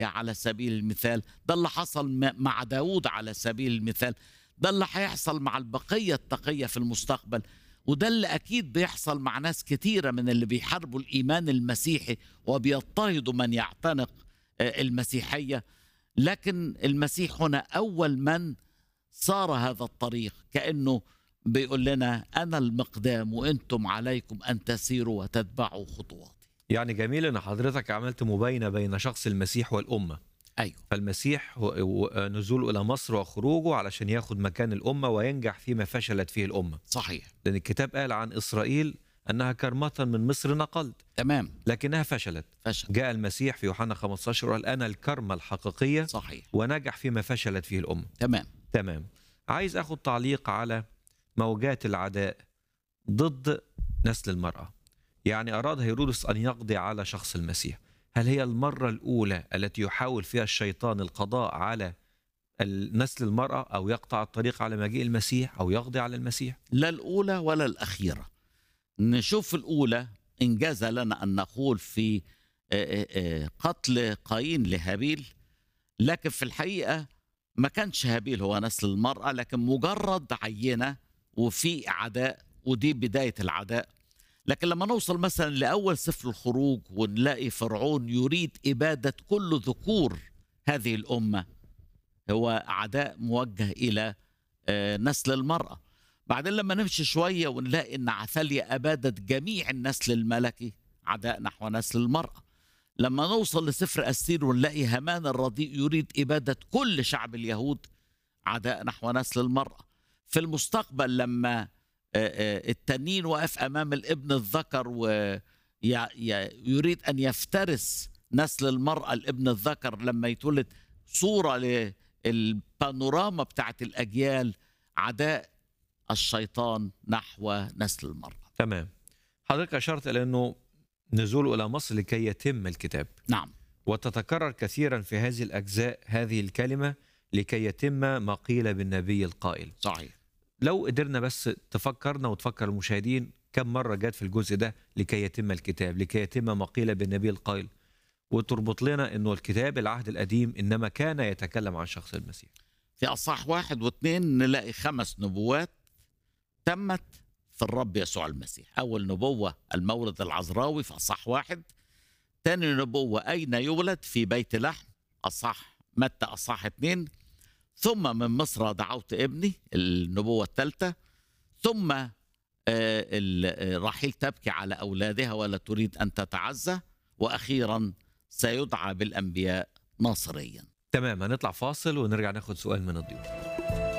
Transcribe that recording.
على سبيل المثال ده اللي حصل م- مع داود على سبيل المثال ده اللي هيحصل مع البقية التقية في المستقبل وده اللي أكيد بيحصل مع ناس كتيرة من اللي بيحاربوا الإيمان المسيحي وبيضطهدوا من يعتنق آه، المسيحية لكن المسيح هنا أول من صار هذا الطريق كأنه بيقول لنا أنا المقدام وأنتم عليكم أن تسيروا وتتبعوا خطواتي يعني جميل ان حضرتك عملت مباينه بين شخص المسيح والامه أيوه فالمسيح هو- هو نزوله الى مصر وخروجه علشان ياخد مكان الامه وينجح فيما فشلت فيه الامه صحيح لان الكتاب قال عن اسرائيل انها كرمه من مصر نقلت تمام لكنها فشلت فشل جاء المسيح في يوحنا 15 وقال انا الكرمه الحقيقيه صحيح ونجح فيما فشلت فيه الامه تمام تمام عايز اخد تعليق على موجات العداء ضد نسل المرأة يعني أراد هيرودس أن يقضي على شخص المسيح هل هي المرة الأولى التي يحاول فيها الشيطان القضاء على نسل المرأة أو يقطع الطريق على مجيء المسيح أو يقضي على المسيح لا الأولى ولا الأخيرة نشوف الأولى إنجاز لنا أن نقول في آه، آه، قتل قايين لهابيل لكن في الحقيقة ما كانش هابيل هو نسل المرأة لكن مجرد عينة وفي عداء ودي بداية العداء لكن لما نوصل مثلا لأول سفر الخروج ونلاقي فرعون يريد إبادة كل ذكور هذه الأمة هو عداء موجه إلى آه، نسل المرأة بعدين لما نمشي شوية ونلاقي أن عثاليا أبادت جميع النسل الملكي عداء نحو نسل المرأة لما نوصل لسفر أستير ونلاقي هامان الرديء يريد إبادة كل شعب اليهود عداء نحو نسل المرأة في المستقبل لما آه، آه، التنين وقف أمام الابن الذكر ويريد أن يفترس نسل المرأة الابن الذكر لما يتولد صورة للبانوراما بتاعت الأجيال عداء الشيطان نحو نسل المرأة تمام حضرتك أشرت إلى أنه نزوله إلى مصر لكي يتم الكتاب نعم وتتكرر كثيرا في هذه الأجزاء هذه الكلمة لكي يتم ما قيل بالنبي القائل صحيح لو قدرنا بس تفكرنا وتفكر المشاهدين كم مرة جت في الجزء ده لكي يتم الكتاب لكي يتم ما قيل بالنبي القائل وتربط لنا انه الكتاب العهد القديم انما كان يتكلم عن شخص المسيح في أصح واحد واثنين نلاقي خمس نبوات تمت في الرب يسوع المسيح أول نبوة المولد العذراوي في أصح واحد تاني نبوة أين يولد في بيت لحم أصح متى أصح اثنين ثم من مصر دعوت ابني النبوة الثالثة ثم آه، ال- آه، رحيل تبكي على أولادها ولا تريد أن تتعزى وأخيرا سيدعى بالأنبياء ناصريا تمام هنطلع فاصل ونرجع ناخد سؤال من الضيوف